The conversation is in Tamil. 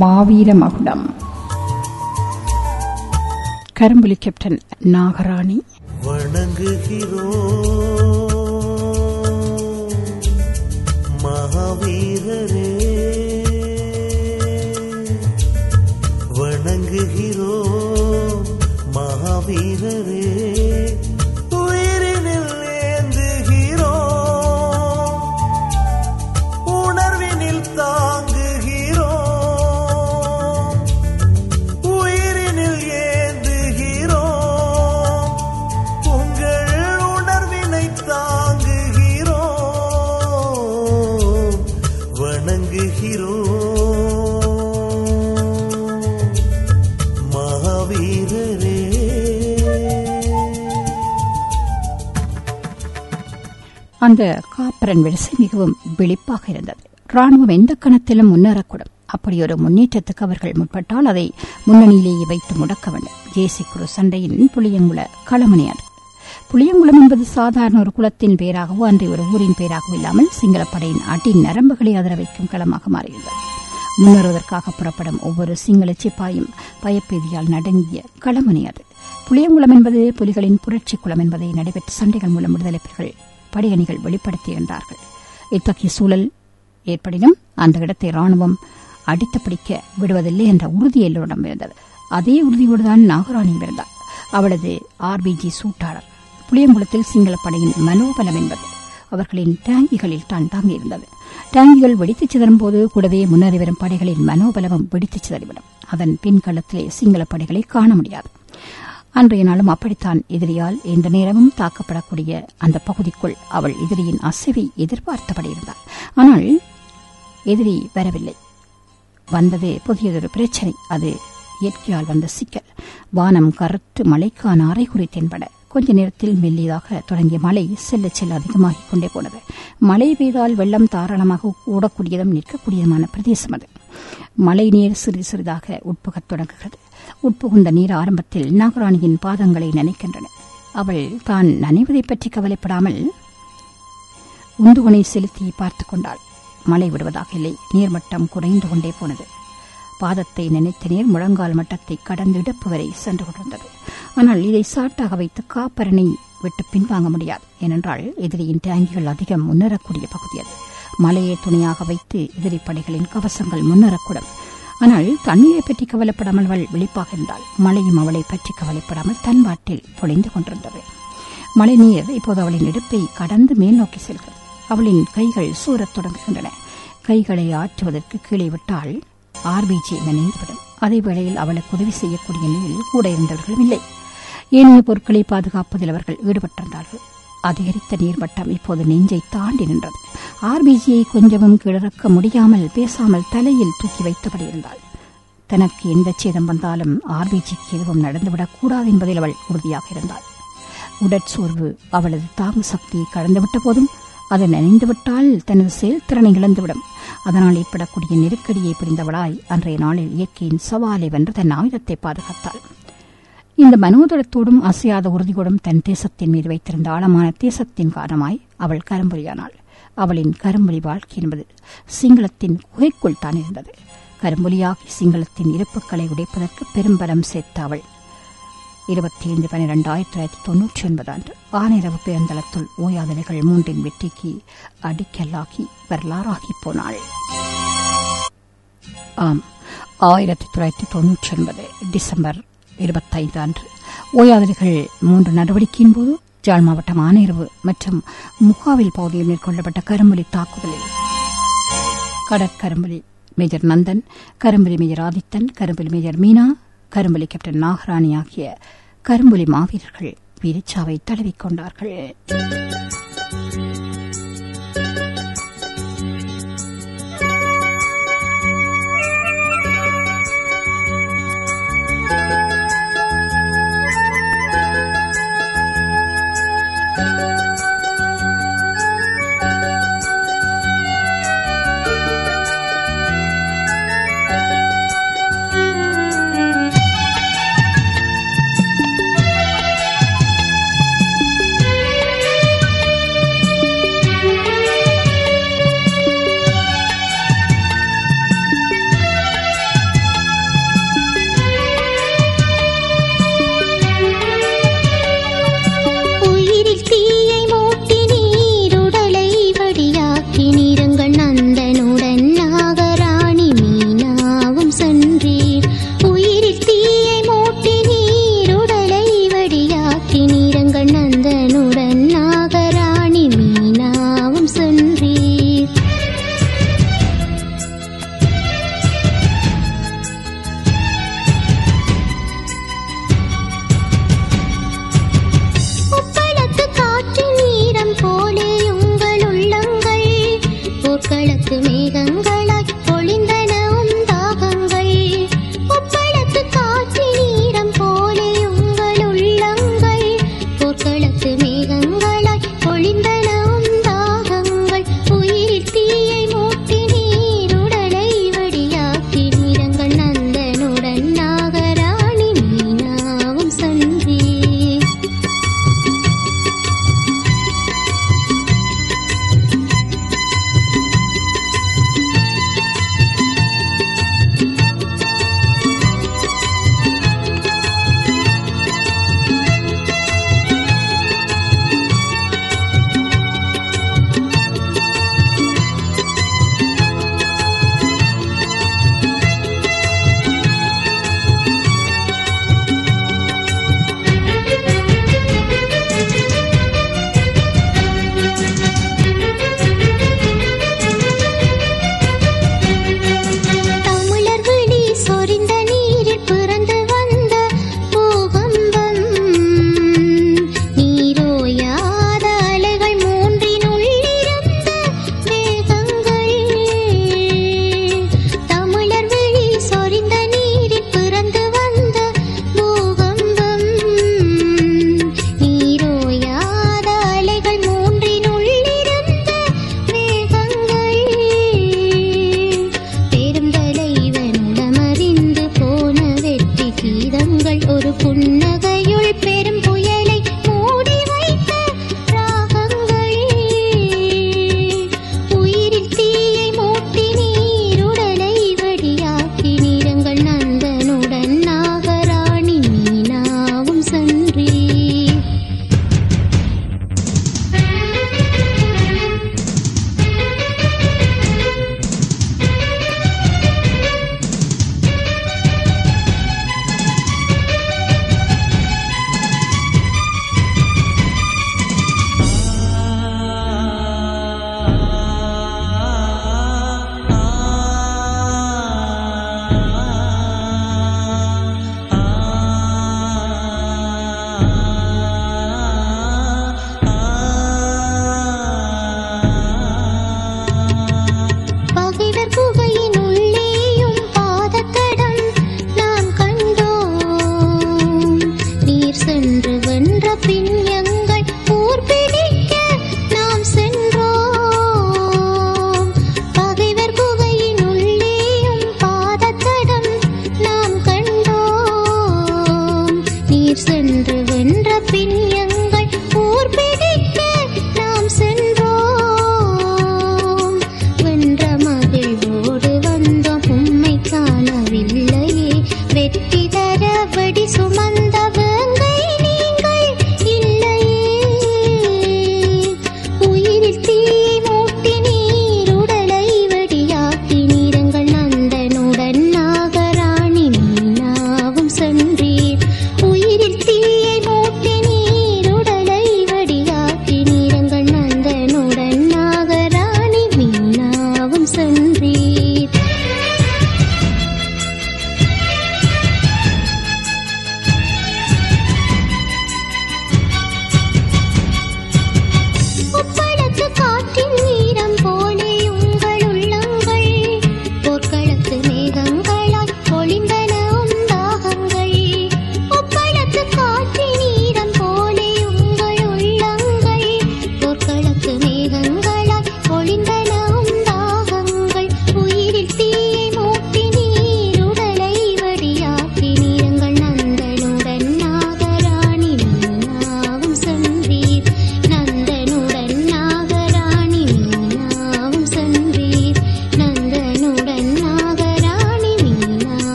மாவீர மகுடம் கரும்புலி கேப்டன் நாகராணி வணங்குகிறோம் மகாவீரரே வணங்குகிறோம் மகாவீரரே உயிரினில் ஏந்துகிறோம் உணர்வினில் தாங்குகிறோம் உயிரினில் ஏந்துகிறோம் உங்கள் உணர்வினை தாங்குகிறோம் வணங்குகிறோம் மகாவீரரே அந்த காப்பரன் வரிசை மிகவும் விழிப்பாக இருந்தது ராணுவம் எந்த கணத்திலும் முன்னேறக்கூடும் அப்படி ஒரு முன்னேற்றத்துக்கு அவர்கள் முற்பட்டால் அதை முன்னணியிலேயே வைத்து முடக்க வேண்டும் ஜேசி குரு சண்டையின் புளியங்குள களமணி அது புளியங்குளம் என்பது சாதாரண ஒரு குலத்தின் பேராகவோ அன்றி ஒரு ஊரின் பேராகவோ இல்லாமல் சிங்களப்படையின் அட்டின் நரம்புகளை அதிர வைக்கும் களமாக மாறியுள்ளது முன்னேறுவதற்காக புறப்படும் ஒவ்வொரு சிங்கள சிப்பாயும் பயப்பெதியால் நடுங்கிய களமணி அது புளியங்குளம் என்பது புலிகளின் புரட்சி குளம் என்பதை நடைபெற்ற சண்டைகள் மூலம் விடுதலை புலிகள் படையணிகள் வெளிப்படுத்தியிருந்தார்கள் இத்தகைய சூழல் ஏற்படினும் அந்த இடத்தை ராணுவம் அடித்து பிடிக்க விடுவதில்லை என்ற உறுதி எல்லோரிடம் இருந்தது அதே உறுதியோடுதான் நாகராணியும் இருந்தார் அவளது ஆர்பிஜி சூட்டாளர் புளியங்குளத்தில் சிங்கள படையின் மனோபலம் என்பது அவர்களின் டேங்கிகளில் தான் தாங்கியிருந்தது டேங்கிகள் வெடித்துச் சிதறும் போது கூடவே முன்னேறி வரும் படைகளின் மனோபலமும் வெடித்துச் சிதறிவிடும் அதன் பின்களத்திலே சிங்கள படைகளை காண முடியாது அன்றைய நாளும் அப்படித்தான் எதிரியால் எந்த நேரமும் தாக்கப்படக்கூடிய அந்த பகுதிக்குள் அவள் எதிரியின் அசைவை எதிர்பார்த்தபடி இருந்தாள் ஆனால் எதிரி வரவில்லை வந்தது புதியதொரு பிரச்சனை அது இயற்கையால் வந்த சிக்கல் வானம் கருத்து மழைக்கான அரைகுறை தென்பட கொஞ்ச நேரத்தில் மெல்லியதாக தொடங்கிய மழை செல்ல செல்ல அதிகமாகிக் கொண்டே போனது மழை பெய்தால் வெள்ளம் தாராளமாக ஓடக்கூடியதும் நிற்கக்கூடியதுமான பிரதேசம் அது மழை நீர் சிறிது சிறிதாக உட்புகத் தொடங்குகிறது உட்புகுந்த நீர் ஆரம்பத்தில் நாகராணியின் பாதங்களை நனைக்கின்றன அவள் தான் நனைவதை பற்றி கவலைப்படாமல் உந்துகனை செலுத்தி பார்த்துக் கொண்டாள் மழை விடுவதாக இல்லை நீர்மட்டம் குறைந்து கொண்டே போனது பாதத்தை நினைத்த நீர் முழங்கால் மட்டத்தை கடந்து இடுப்பு வரை சென்று கொண்டிருந்தது ஆனால் இதை சாட்டாக வைத்து காப்பரனை விட்டு பின்வாங்க முடியாது ஏனென்றால் எதிரியின் டேங்கிகள் அதிகம் முன்னேறக்கூடிய பகுதி அது மலையை துணையாக வைத்து எதிரி படைகளின் கவசங்கள் முன்னேறக்கூடும் ஆனால் தண்ணீரை பற்றி கவலைப்படாமல் அவள் விழிப்பாக இருந்தாள் மழையும் அவளை பற்றி கவலைப்படாமல் தன் பாட்டில் பொழிந்து கொண்டிருந்தது மழை நீர் இப்போது அவளின் இடுப்பை கடந்து மேல் நோக்கி செல்கிறது அவளின் கைகள் சூரத் தொடங்குகின்றன கைகளை ஆற்றுவதற்கு கீழே விட்டால் ஆர்பிஜி நனைந்துவிடும் அதே வேளையில் அவளுக்கு உதவி செய்யக்கூடிய நிலையில் கூட இருந்தவர்களும் இல்லை ஏனைய பொருட்களை பாதுகாப்பதில் அவர்கள் ஈடுபட்டிருந்தார்கள் அதிகரித்த நீர்மட்டம் இப்போது நெஞ்சை தாண்டி நின்றது ஆர்பிஜியை கொஞ்சமும் கிழக்க முடியாமல் பேசாமல் தலையில் தூக்கி வைத்தபடி இருந்தாள் தனக்கு எந்த சேதம் வந்தாலும் ஆர்பிஜிக்கு எதுவும் நடந்துவிடக் கூடாது என்பதில் அவள் உறுதியாக இருந்தாள் உடற்சோர்வு அவளது தாங்கு சக்தியை கடந்துவிட்ட போதும் அது நனைந்துவிட்டால் தனது செயல்திறனை இழந்துவிடும் அதனால் ஏற்படக்கூடிய நெருக்கடியை புரிந்தவளாய் அன்றைய நாளில் இயற்கையின் சவாலை வென்று தன் ஆயுதத்தை பாதுகாத்தாள் இந்த மனோதரத்தோடும் அசையாத உறுதியோடும் தன் தேசத்தின் மீது வைத்திருந்த ஆழமான தேசத்தின் காரணமாய் அவள் கரும்பொலியானாள் அவளின் கரும்பொலி வாழ்க்கை என்பது சிங்களத்தின் குகைக்குள் தான் இருந்தது கரும்பொலியாகி சிங்களத்தின் இருப்புக்களை உடைப்பதற்கு பெரும்பலம் சேர்த்த அவள் இருபத்தி ஐந்து பனிரெண்டு ஆயிரத்தி தொள்ளாயிரத்தி தொன்னூற்றி ஒன்பது அன்று ஆனிரவு பேருந்தளத்துள் ஓயாதலைகள் மூன்றின் வெற்றிக்கு அடிக்கல்லாகி வரலாறாகி போனாள் ஆம் ஆயிரத்தி தொள்ளாயிரத்தி தொன்னூற்றி ஒன்பது டிசம்பர் இருபத்தைந்து அன்று ஓயாதலைகள் மூன்று நடவடிக்கையின் போது ஜாழ் மாவட்டம் ஆனிரவு மற்றும் முகாவில் பகுதியில் மேற்கொள்ளப்பட்ட கரும்புலி தாக்குதலில் கடற்கரும்புலி மேஜர் நந்தன் கரும்புலி மேஜர் ஆதித்தன் கரும்புலி மேஜர் மீனா கரும்புலி கேப்டன் நாகராணி ஆகிய கரும்புலி மாவீரர்கள் வீரச்சாவை தழுவிக்கொண்டார்கள் குகையின்